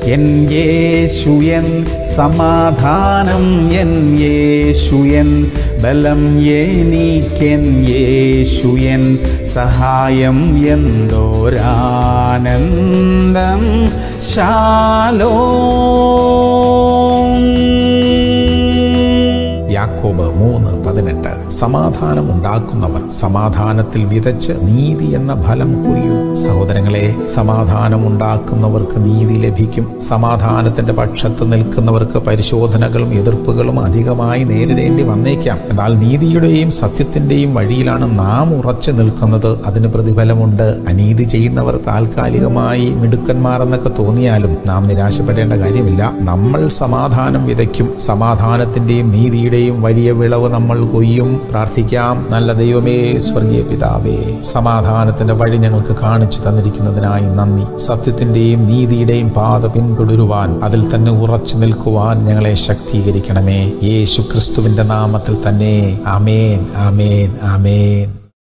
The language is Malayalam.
എൻ യേശു എൻ സമാധാനം എൻ യേശു എൻ ബലം എനിക്കെൻ യേശു എൻ സഹായം എന്തോരാനന്ദം ശാലോ യാക്കോബ് മൂന്ന് പതിനെട്ട് സമാധാനം ഉണ്ടാക്കുന്നവൻ സമാധാനത്തിൽ വിതച്ച് നീതി എന്ന ഫലം കൊയ്യും സഹോദരങ്ങളെ സമാധാനം ഉണ്ടാക്കുന്നവർക്ക് നീതി ലഭിക്കും സമാധാനത്തിന്റെ പക്ഷത്ത് നിൽക്കുന്നവർക്ക് പരിശോധനകളും എതിർപ്പുകളും അധികമായി നേരിടേണ്ടി വന്നേക്കാം എന്നാൽ നീതിയുടെയും സത്യത്തിന്റെയും വഴിയിലാണ് നാം ഉറച്ചു നിൽക്കുന്നത് അതിന് പ്രതിഫലമുണ്ട് അനീതി ചെയ്യുന്നവർ താൽക്കാലികമായി മിടുക്കന്മാരെന്നൊക്കെ തോന്നിയാലും നാം നിരാശപ്പെടേണ്ട കാര്യമില്ല നമ്മൾ സമാധാനം വിതയ്ക്കും സമാധാനത്തിന്റെയും നീതിയുടെയും വലിയ വിളവ് നമ്മൾ കൊയ്യും പ്രാർത്ഥിക്കാം നല്ല ദൈവമേ സ്വർഗീയ പിതാവേ സമാധാനത്തിന്റെ വഴി ഞങ്ങൾക്ക് കാണിച്ചു തന്നിരിക്കുന്നതിനായി നന്ദി സത്യത്തിന്റെയും നീതിയുടെയും പാത പിന്തുടരുവാൻ അതിൽ തന്നെ ഉറച്ചു നിൽക്കുവാൻ ഞങ്ങളെ ശക്തീകരിക്കണമേ യേശു ക്രിസ്തുവിന്റെ നാമത്തിൽ തന്നെ ആമേൻ ആമേൻ ആമേൻ